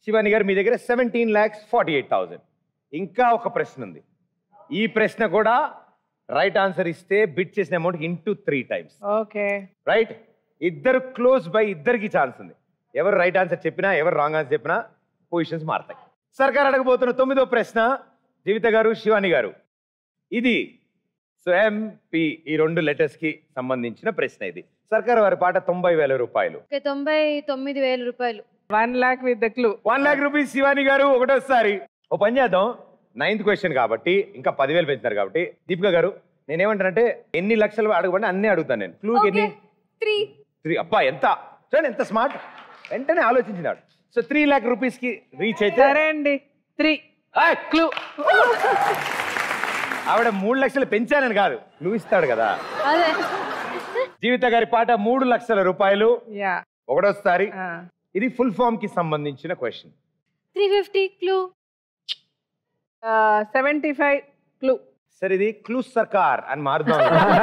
శివాని గారు మీ దగ్గర seventeen lakhs forty eight thousand ఇంకా ఒక ప్రశ్న ఉంది ఈ ప్రశ్న కూడా రైట్ ఆన్సర్ ఇస్తే బిట్ చేసిన amount into three times okay right ఇద్దరు క్లోజ్ బై ఇద్దరికి ఛాన్స్ ఉంది ఎవరు రైట్ ఆన్సర్ చెప్పినా ఎవరు రాంగ్ ఆన్సర్ చెప్పినా పొజిషన్స్ మారతాయి సర్కార్ అడగబోతున్న తొమ్మిదో ప్రశ్న జీవిత గారు శివాని గారు ఇది సో ఎంపి ఈ రెండు లెటర్స్ కి సంబంధించిన ప్రశ్న ఇది సర్కార్ వారి పాట తొంభై వేల రూపాయలు ఓకే తొంభై తొమ్మిది వేల రూపాయలు one lakh with the clue one lakh rupees Shivani గారు ఒకటోసారి ఓ పని చేద్దాం నైన్త్ క్వశ్చన్ కాబట్టి ఇంకా పదివేలు పెంచుతారు కాబట్టి దీపిక గారు నేనేమంటానంటే ఎన్ని లక్షలు అడగబడి అన్నీ అడుగుతాను నేను క్లూకి ఎన్ని త్రీ త్రీ అబ్బా ఎంత చూడండి ఎంత స్మార్ట్ వెంటనే ఆలోచించినాడు సో త్రీ ల్యాక్ రూపీస్ కి రీచ్ అయితే సరే అండి త్రీ ఏయ్! క్లూ ఆవిడ మూడు లక్షలు పెంచానని కాదు నువ్వు ఇస్తాడు కదా అదే జీవిత గారి పాట మూడు లక్షల రూపాయలు యా ఒకటోసారి ఇది ఫుల్ ఫామ్ కి సంబంధించిన question three fifty clue seventy five clue సరే ఇది క్లూ సర్కార్ అని మారుదాం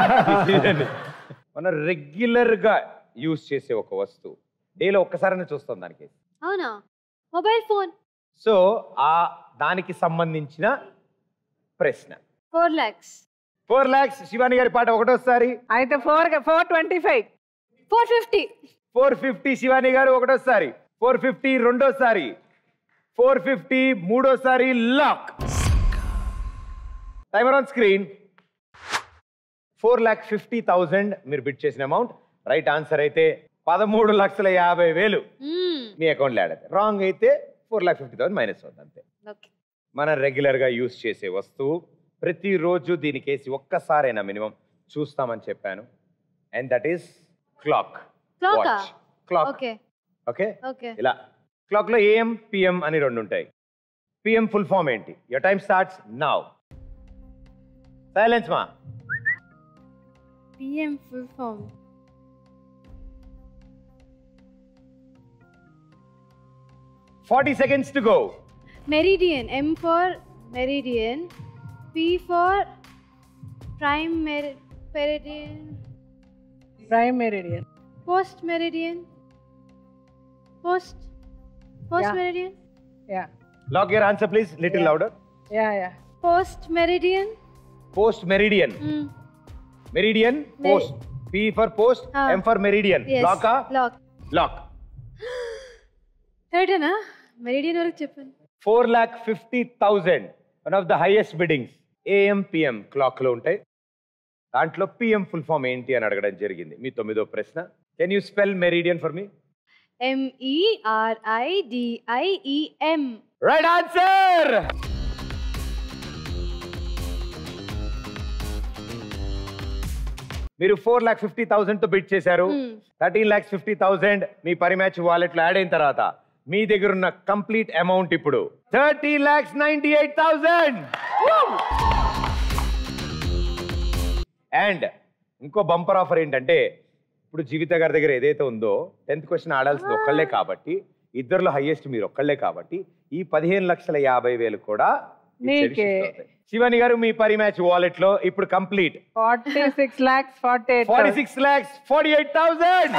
మనం రెగ్యులర్ గా యూజ్ చేసే ఒక వస్తువు డేలో ఒక్కసారైనా చూస్తాం దానికి అవునా మొబైల్ ఫోన్ సో ఆ దానికి సంబంధించిన ప్రశ్న ఫోర్ ల్యాక్స్ ఫోర్ లాక్స్ శివాని గారి పాట ఒకటోసారి అయితే four four twenty five four fifty four fifty Shivani గారు ఒకటోసారి ఫోర్ ఫిఫ్టీ రెండోసారి ఫోర్ ఫిఫ్టీ మూడోసారి lock timer on screen four lakh fifty thousand మీరు బిట్ చేసిన అమౌంట్ రైట్ ఆన్సర్ అయితే పదమూడు లక్షల యాభై వేలు మీ అకౌంట్లో యాడ్ అవుతాయి రాంగ్ అయితే four lakh fifty thousand minus అవుతుంది అంతే ఓకే మనం రెగ్యులర్గా యూస్ చేసే వస్తువు ప్రతిరోజు దీనికేసి ఒక్కసారైనా మినిమం చూస్తామని చెప్పాను and that is clock Clock ఆ? క్లాక్ ఓకే ఓకే ఓకే ఇలా క్లాక్ లో ఏఎం పిఎం అని రెండు ఉంటాయి పిఎం ఫుల్ ఫామ్ ఏంటి your time starts now silence మా PM full form forty seconds to go meridian M for meridian P for prime meridian prime meridian post meridian post post Yeah. Meridian yeah lock your answer please little louder yeah yeah post meridian post meridian meridian post P for post Ah. M for meridian లాకా lock lock కరెక్టేనా meridian వరకు చెప్పాను four lakh fifty thousand one of the highest biddings AM PM clock లో ఉంటాయి దాంట్లో PM full form ఏంటి అని అడగడం జరిగింది మీ తొమ్మిదో ప్రశ్న can you spell meridian for me ఎంఈఆర్ఐడిఐఈఎం right answer మీరు ఫోర్ ల్యాక్ ఫిఫ్టీ థౌసండ్ తో బిట్ చేశారు థర్టీన్ ల్యాక్స్ ఫిఫ్టీ థౌసండ్ మీ పరిమ్యాచ్ వాలెట్ లో యాడ్ అయిన తర్వాత మీ దగ్గర ఉన్న కంప్లీట్ అమౌంట్ ఇప్పుడు thirty lakhs ninety eight thousand and ఇంకో బంపర్ ఆఫర్ ఏంటంటే ఇప్పుడు జీవిత గారి దగ్గర ఏదైతే ఉందో టెన్త్ క్వశ్చన్ ఆడాల్సింది ఒక్కళ్ళే కాబట్టి ఇద్దరులో హైయెస్ట్ మీరు ఒక్కళ్ళే కాబట్టి ఈ పదిహేను లక్షల యాభై వేలు కూడా ఇచ్చేది నీకే. shift అవుతాయి. శివాని గారు మీ పరిమ్యాచ్ వాలెట్ లో ఇప్పుడు complete forty six lakhs forty eight forty six lakhs forty eight thousand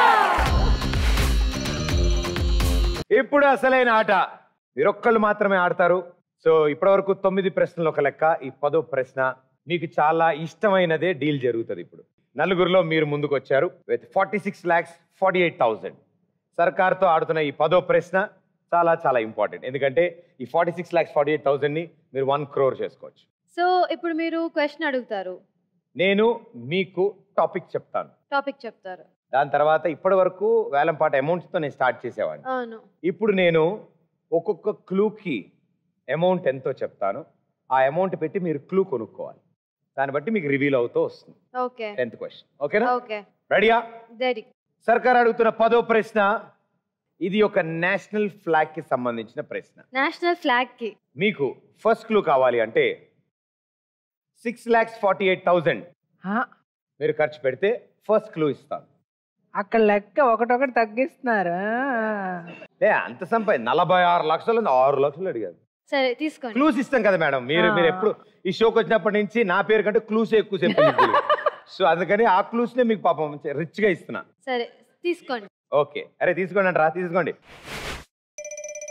ఇప్పుడు అసలైన ఆట మీరొక్కళ్ళు మాత్రమే ఆడతారు సో ఇప్పటివరకు తొమ్మిది ప్రశ్నలు ఒక లెక్క ఈ పదో ప్రశ్న మీకు చాలా ఇష్టమైనదే డీల్ జరుగుతుంది ఇప్పుడు నలుగురిలో మీరు ముందుకు వచ్చారు with forty six lakhs forty eight thousand సర్కార్తో ఆడుతున్న ఈ పదో ప్రశ్న చాలా చాలా ఇంపార్టెంట్ ఎందుకంటే ఈ forty six lakhs forty eight థౌసండ్ని మీరు వన్ క్రోర్ చేసుకోవచ్చు సో ఇప్పుడు మీరు క్వశ్చన్ అడుగుతారు నేను మీకు టాపిక్ చెప్తాను టాపిక్ చెప్తారు దాని తర్వాత ఇప్పటి వరకు వేలంపాట అమౌంట్స్తో నేను స్టార్ట్ చేసేవాడిని అవును ఇప్పుడు నేను ఒక్కొక్క క్లూకి అమౌంట్ ఎంతో చెప్తాను ఆ అమౌంట్ పెట్టి మీరు క్లూ కొనుక్కోవాలి దాన్ని బట్టి మీకు రివీల్ అవుతూ వస్తుంది ఓకే టెన్త్ క్వశ్చన్ ఓకేనా ఓకే రెడీయా రెడీ సర్కార్ అడుగుతున్న పదో ప్రశ్న ఇది ఒక నేషనల్ ఫ్లాగ్ కి సంబంధించిన ప్రశ్న నేషనల్ ఫ్లాగ్ కి మీకు ఫస్ట్ క్లూ కావాలి అంటే six lakhs forty eight thousand మీరు ఖర్చు పెడితే ఫస్ట్ క్లూ ఇస్తాను అక్కడ లెక్క ఒకటొకటి తగ్గిస్తున్నారు లే అంత సంపాది నలభై ఆరు లక్షలు ఉంది, ఆరు లక్షలు అడిగారు సరే తీసుకోండి క్లూస్ ఇస్తాం కదా మేడం మీరు ఆ. మీరు ఎప్పుడు ఈ షోకి వచ్చినప్పటి నుంచి నా పేరు కంటే క్లూస్ ఎక్కువ చెప్పి సో అందుకని ఆ క్లూస్ నే మీకు పాపం రిచ్ గా ఇస్తున్నా సరే తీసుకోండి ఓకే అరే తీసుకోండి రా తీసుకోండి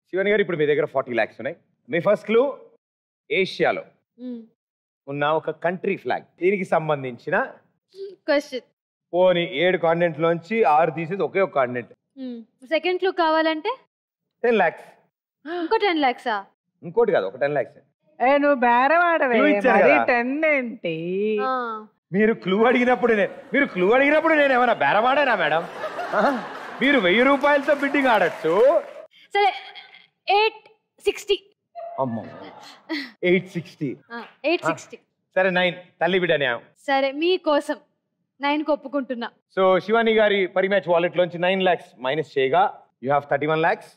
శివన్ గారు ఇప్పుడు మీ దగ్గర ఫార్టీ ల్యాక్స్ ఉన్నాయి మీ ఫస్ట్ క్లూ ఏషియాలో మ్మ్. ఉన్న ఒక కంట్రీ ఫ్లాగ్ దీనికి సంబంధించిన క్వశ్చన్ పోని ఏడు కాంటినెంట్ లోంచి ఆరు తీసేది ఒకే ఒక కాంటినెంట్ సెకండ్ క్లూ కావాలంటే టెన్ ల్యాక్స్ ఇంకో టెన్ ల్యాక్సా ఇంకోటి కాదు ఒక టెన్ ల్యాక్స్ ఏ నువ్వు బేరం ఆడవే Clue ఇచ్చారు మరి కదా. టెన్ ఏంటి మీరు క్లూ అడిగినప్పుడు నేను మీరు క్లూ అడిగినప్పుడు నేను ఏమైనా బేరమాడానా మేడం ఆహా. మీరు వెయ్యి రూపాయలతో బిడ్డింగ్ ఆడచ్చు సరే ఎయిట్ సిక్స్టీ అమ్మో ఎయిట్ సిక్స్టీ ఎయిట్ సిక్స్టీ సరే నైన్ తల్లి బిడ్డ న్యాయం సరే మీకోసం నైన్ ఒప్పుకుంటున్నా సో శివాని గారి పరిమ్యాచ్ వాలెట్ లోంచి నైన్ ల్యాక్స్ మైనస్ చేయగా you have thirty one lakhs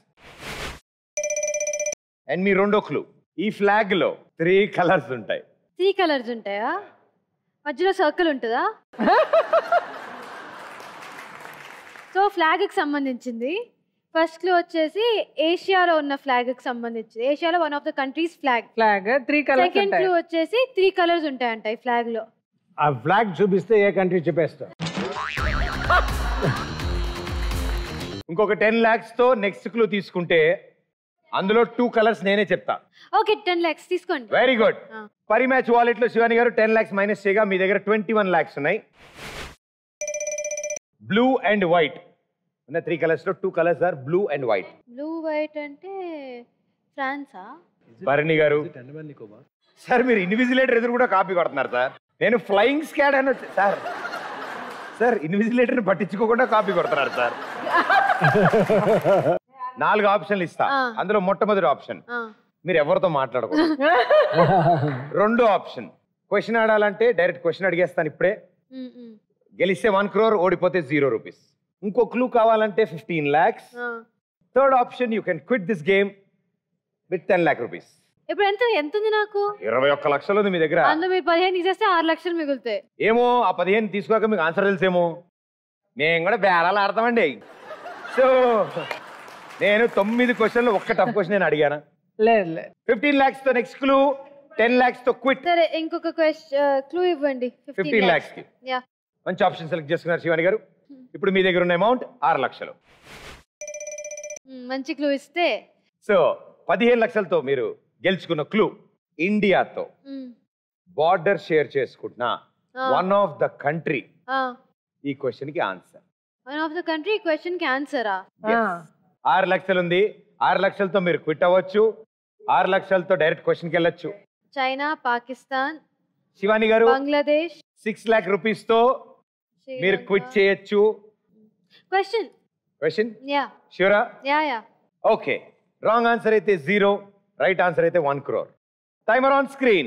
and మీ రెండో క్లూ ఈ ఫ్లాగ్ లో త్రీ కలర్స్ ఉంటాయి త్రీ కలర్స్ ఉంటాయా మధ్యలో సర్కిల్ ఉంటుందా సో ఫ్లాగ్కి సంబంధించింది ఫస్ట్ క్లూ వచ్చేసి ఏషియాలో ఉన్న ఫ్లాగ్కి సంబంధించింది ఏషియాలో one of the countries flag flag three colours second ఉంటాయి క్లూ వచ్చేసి త్రీ కలర్స్ ఉంటాయంట ఈ ఫ్లాగ్ లో ఆ ఫ్లాగ్ చూపిస్తే ఏ కంట్రీ చెప్పేస్తా ఇంకొక టెన్ ల్యాక్స్ తో నెక్స్ట్ క్లూ తీసుకుంటే అందులో టూ కలర్స్ నేనే చెప్తా ఓకే టెన్ ల్యాక్స్ తీసుకోండి వెరీ గుడ్ ఆ. పరి మ్యాచ్ వాలెట్ లో శివాని గారు టెన్ ల్యాక్స్ మైనస్ చేయగా మీ దగ్గర ట్వంటీ వన్ ల్యాక్స్ ఉన్నాయి బ్లూ అండ్ వైట్ ఉన్న త్రీ కలర్స్ లో two colours are blue and white blue white అంటే ఫ్రాన్సా భరణి గారు సార్ మీరు ఇన్విజిలేటర్ ఎదురు కూడా కాపీ కొడుతున్నారు సార్ నేను ఫ్లయింగ్ స్కాడ్ అని వచ్చి- సార్ సార్ ఇన్విజిలేటర్ పట్టించుకోకుండా కాపీ కొడుతున్నారు సార్ నాలుగు ఆప్షన్లు ఇస్తా ఆ. అందులో మొట్టమొదటి ఆప్షన్ ఆ, మీరు ఎవరితో మాట్లాడకూడదు రెండో ఆప్షన్ క్వశ్చన్ ఆడాలంటే డైరెక్ట్ క్వశ్చన్ అడిగేస్తాను ఇప్పుడే ఉమ్, ఉమ్, గెలిస్తే వన్ క్రోర్ ఓడిపోతే జీరో రూపీస్ ఇంకో క్లూ కావాలంటే ఫిఫ్టీన్ ల్యాక్స్ ఆ. Third option you can quit this game with ten lakh rupees ఇప్పుడు ఎంత ఎంత ఉంది నాకు ఇరవై ఒక్క లక్షలు ఉంది మీ దగ్గర అందులో మీరు పదిహేను తీసేస్తే ఆరు లక్షలు మిగులుతాయి ఏమో ఆ పదిహేను తీసుకోక మీకు ఆన్సర్ తెలిసేమో మేము కూడా బేరాలు ఆడతామండి సో నేను తొమ్మిది క్వశ్చన్లు ఒక్క టఫ్ క్వశ్చన్ నేను అడిగాను లేదు లేదు ఫిఫ్టీన్ ల్యాక్స్ తో నెక్స్ట్ క్లూ టెన్ ల్యాక్స్ తో క్విట్ సరే ఇంకొక క్వశ్చన్ క్లూ ఇవ్వండి ఫిఫ్టీన్ ల్యాక్స్ కి యా మంచి ఆప్షన్ సెలెక్ట్ చేసుకున్నారు శివాని గారు ఇప్పుడు మీ దగ్గర ఉన్న అమౌంట్ ఆరు లక్షలు మంచి క్లూ ఇస్తే సో పదిహేను లక్షలతో మీరు గెలుచుకున్న క్లూ ఇండియాతో మ్, బార్డర్ షేర్ చేసుకుంటున్న ఆ. వన్ ఆఫ్ ద కంట్రీ ఆ, ఈ క్వశ్చన్ కి answer one of the country question కి ఆన్సరా ఆరు లక్షలు ఉంది ఆరు లక్షలతో మీరు క్విట్ అవ్వచ్చు ఆరు లక్షలతో డైరెక్ట్ క్వశ్చన్ కి వెళ్ళొచ్చు చైనా పాకిస్తాన్ శివాని గారు బంగ్లాదేశ్ సిక్స్ లాక్ రూపీస్ తో మీరు క్విట్ చేయొచ్చు క్వశ్చన్ క్వశ్చన్ యా షూరా yeah yeah okay wrong answer అయితే జీరో రైట్ ఆన్సర్ అయితే one crore timer on screen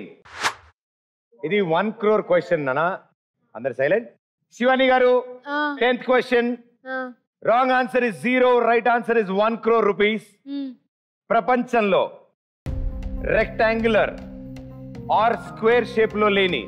ఇది వన్ క్రోర్ క్వశ్చన్ నానా అందరు సైలెంట్ శివాని గారు tenth question wrong answer is zero right answer is one crore rupees ప్రపంచంలో రెక్టాంగులర్ ఆర్ స్క్వేర్ షేప్ లో లేని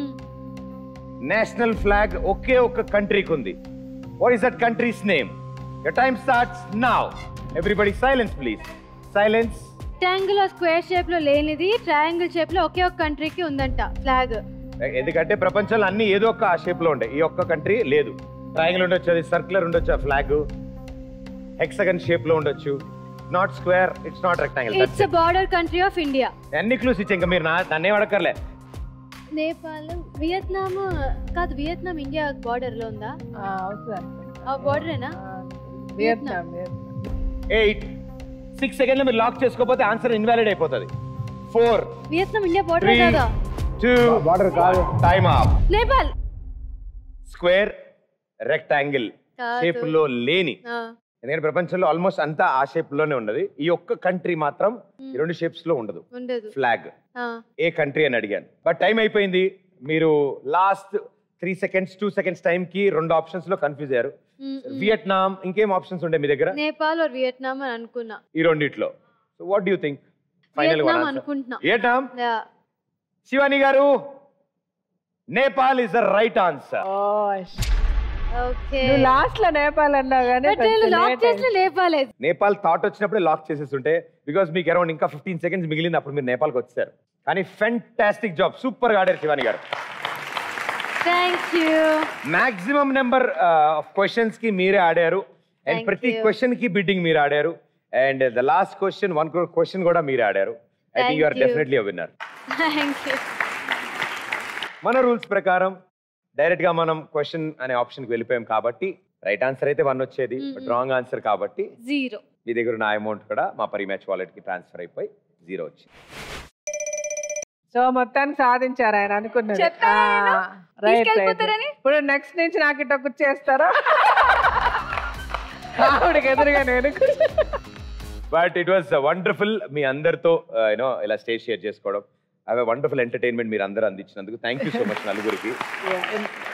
నేషనల్ ఫ్లాగ్ ఒకే ఒక్క కంట్రీకి ఉంది what is that country's name your time starts now everybody silence please silence triangle square shape లో లేనిది triangle shape లో ఒకే ఒక కంట్రీకి ఉందంట ఫ్లాగ్ ఎందుకంటే ప్రపంచంలో అన్ని ఏదో ఒక ఆ షేప్ లో ఉంటాయి ఈ ఒక్క కంట్రీ లేదు ట్రయాంగిల్ ఉండొచ్చు అది సర్క్యులర్ ఉండొచ్చు ఆ ఫ్లాగ్ హెక్సగన్ షేప్ లో ఉండొచ్చు not square it's not rectangle it's border country of India అన్ని క్లూస్ ఇచ్చా ఇంకా మీరు నా నన్నే అడగర్లే నేపాల్ వియత్నాం కాదు వియత్నాం ఇండియా బార్డర్ లో ఉందా అవుతుంది ఆ బార్డరేనా వియత్నాం ఎయిట్ సిక్స్ సెకండ్లో మీరు లాక్ చేసుకోకపోతే ఆన్సర్ ఇన్వాలిడ్ అయిపోతుంది four Vietnam India border three కాదా టూ బార్డర్ కాదు time off Nepal square rectangle కాదు. షేప్ లో లేని ఆ, ఎందుకంటే ప్రపంచంలో ఆల్మోస్ట్ అంతా ఆ షేప్ లోనే ఉన్నది ఈ ఒక్క కంట్రీ మాత్రం ఈ రెండు షేప్స్ లో ఉండదు ఉండదు ఫ్లాగ్ ఆ, ఏ కంట్రీ అని అడిగాను బట్ టైం అయిపోయింది మీరు last three seconds two seconds time కి రెండు ఆప్షన్స్ లో కన్ఫ్యూజ్ అయ్యారు మ్, మ్. వియట్నాం ఇంకేం ఆప్షన్స్ ఉండే మీ దగ్గర నేపాల్ ఆర్ వియత్నాం అని అనుకున్నా ఈ రెండిట్లో so what do think final Vietnam అనుకుంటున్నా వియట్నాం యా శివాని గారు Nepal is the right answer okay నువ్వు లాస్ట్ లో నేపాల్ అన్నావు కానీ బట్ నేను కొంచెం లాక్ late చేసిన నేపాలే నేపాల్ థాట్ వచ్చినప్పుడే లాక్ చేసేస్తుంటే బికాస్ మీకు అరౌండ్ ఇంకా ఫిఫ్టీన్ సెకండ్స్ మిగిలింది అప్పుడు మీరు నేపాల్కి వచ్చారు కానీ ఫెంటాస్టిక్ జాబ్ సూపర్ గా ఆడారు శివాని గారు thank you maximum number of questions కి మీరే ఆడారు అండ్ Thank ప్రతి you. క్వశ్చన్ కి బిడ్డింగ్ మీరు ఆడారు and the last question one question కూడా మీరు ఆడారు I think Thank you are you. Definitely winner thank you మన రూల్స్ ప్రకారం డైరెక్ట్ గా మనం క్వశ్చన్ అనే ఆప్షన్ కి వెళ్ళిపోయాం కాబట్టి రైట్ ఆన్సర్ అయితే వన్ వచ్చేది బట్ Mhm. రాంగ్ ఆన్సర్ కాబట్టి జీరో మీ దగ్గర ఉన్న అమౌంట్ కూడా మా పరి మ్యాచ్ వాలెట్ కి ట్రాన్స్ఫర్ అయిపోయి జీరో వచ్చింది సో మొత్తానికి సాధించారు ఆయన అనుకున్నది చెప్పానా నేను? ఆ, right, right. తీసుకెళ్ళిపోతారని? ఇప్పుడు నెక్స్ట్ నుంచి నాకు ఇట్లా చేస్తారా ఆవిడకి ఎదురుగా నేను బట్ ఇట్ వాస్ వండర్ఫుల్ మీ అందరితో యూనో ఇలా స్టేజ్ షేర్ చేసుకోవడం అవి వండర్ఫుల్ ఎంటర్టైన్మెంట్ మీరు అందరూ అందించినందుకు థ్యాంక్ యూ సో మచ్ నలుగురికి Yeah.